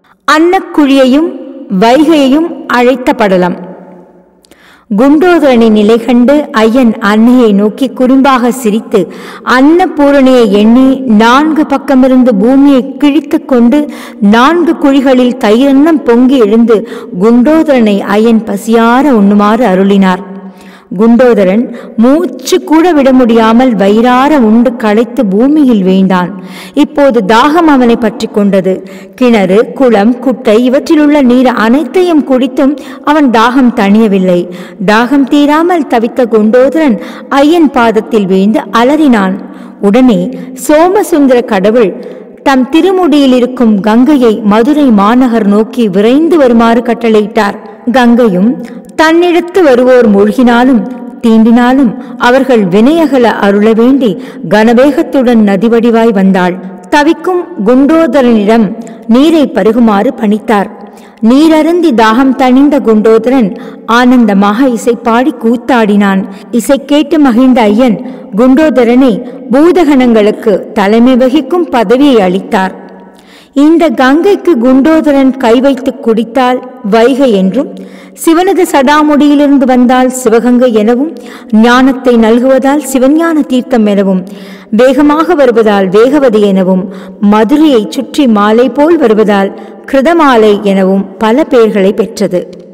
அன்னக்குழியையும் வைகையையும் அழைத்த படலம் குண்டோதரனின் நிலை கண்டு ஐயன் அன்னையை நோக்கி குறும்பாக சிரித்து அன்னபூரணியை எண்ணி நான்கு பக்கமிருந்து பூமியை கிழித்துக் கொண்டு நான்கு குழிகளில் தயிரன்னம் பொங்கி எழுந்து குண்டோதரனை ஐயன் பசியார உண்ணுமாறு அருளினார் குண்டோதரன் மூச்சு கூட விட முடியாமல் வயிறார உண்டு களைத்து பூமியில் வீழ்ந்தான் இப்போது தாகம் அவனை பற்றி கொண்டது கிணறு குளம் குட்டை இவற்றிலுள்ள நீர் அனைத்தையும் குடித்தும் அவன் தாகம் தணியவில்லை தாகம் தீராமல் தவித்த குண்டோதரன் ஐயன் பாதத்தில் வீழ்ந்து அலறினான் உடனே சோமசுந்தர கடவுள் தம் திருமுடியில் இருக்கும் கங்கையை மதுரை மாநகர் நோக்கி விரைந்து வருமாறு கட்டளையிட்டார் கங்கையும் தன்னிடத்து வருவோர் மூழ்கினாலும் தீண்டினாலும் அவர்கள் வினையகல அருள வேண்டி கனவேகத்துடன் நதிவடிவாய் வந்தாள் தவிக்கும் குண்டோதரனிடம் நீரை பருகுமாறு பணித்தார் நீரருந்தி தாகம் தணிந்த குண்டோதரன் ஆனந்தமாக இசைப்பாடி கூத்தாடினான் இசை கேட்டு மகிழ்ந்த ஐயன் குண்டோதரனை பூதகணங்களுக்கு தலைமை வகிக்கும் பதவியை அளித்தார் இந்த கங்கைக்கு குண்டோதரன் கை வைத்து குடித்தால் வைகை என்றும் சிவனது சடாமுடியிலிருந்து வந்தால் சிவகங்கை எனவும் ஞானத்தை நல்குவதால் சிவஞான தீர்த்தம் எனவும் வேகமாக வருவதால் வேகவதி எனவும் மதுரையை சுற்றி மாலை போல் வருவதால் கிருதமாலை எனவும் பல பெயர்களை பெற்றது